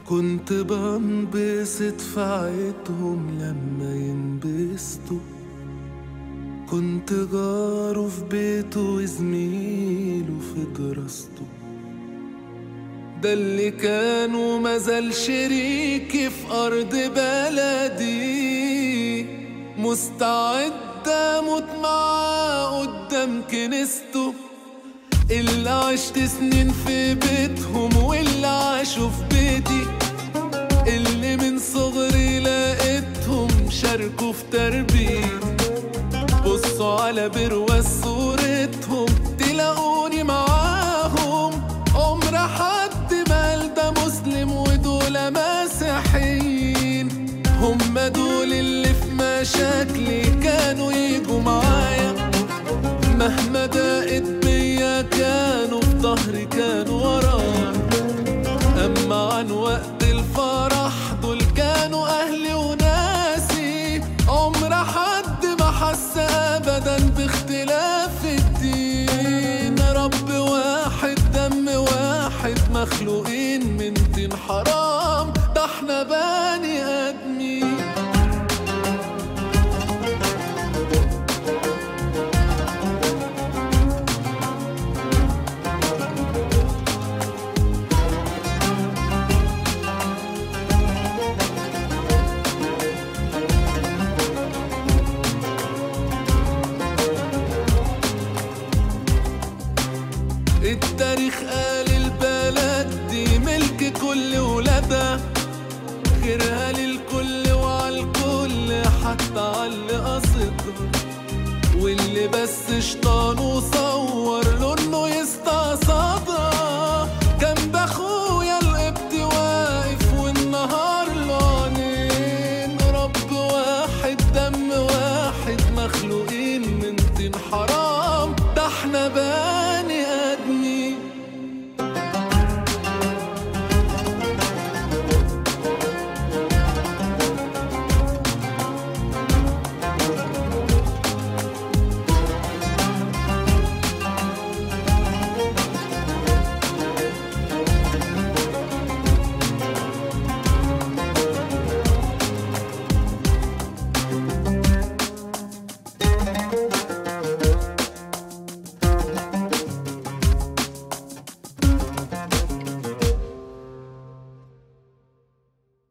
كنت بنبسط في عيدهم لما ينبسطوا كنت جاره في بيته وزميله في دراسته ده اللي كان ومازال شريكي في أرض بلدي مستعد أموت معاه قدام كنيسته اللي عشت سنين في بيتهم واللي عاشوا في بيتي اللي من صغري لقيتهم شاركوا في تربيتي بصوا على برواز صورتهم تلاقوني معاهم عمر حد ما قال ده مسلم ودول مسيحيين هم دول اللي في مشاكلي كانوا يجوا معايا مهما ضاقت بيا كانوا في ظهري كانوا ورايا أما عن وقت الفرح دول كانوا أهلي وناسي عمر حد ما حس أبدا باختلاف الدين رب واحد دم واحد مخلوقين من طين حرام ده احنا بني آدمين التاريخ قال البلد دي ملك كل ولادها خيرها للكل وعالكل حتى عاللي قصدها واللي بس شطان وصور له انه يستعرض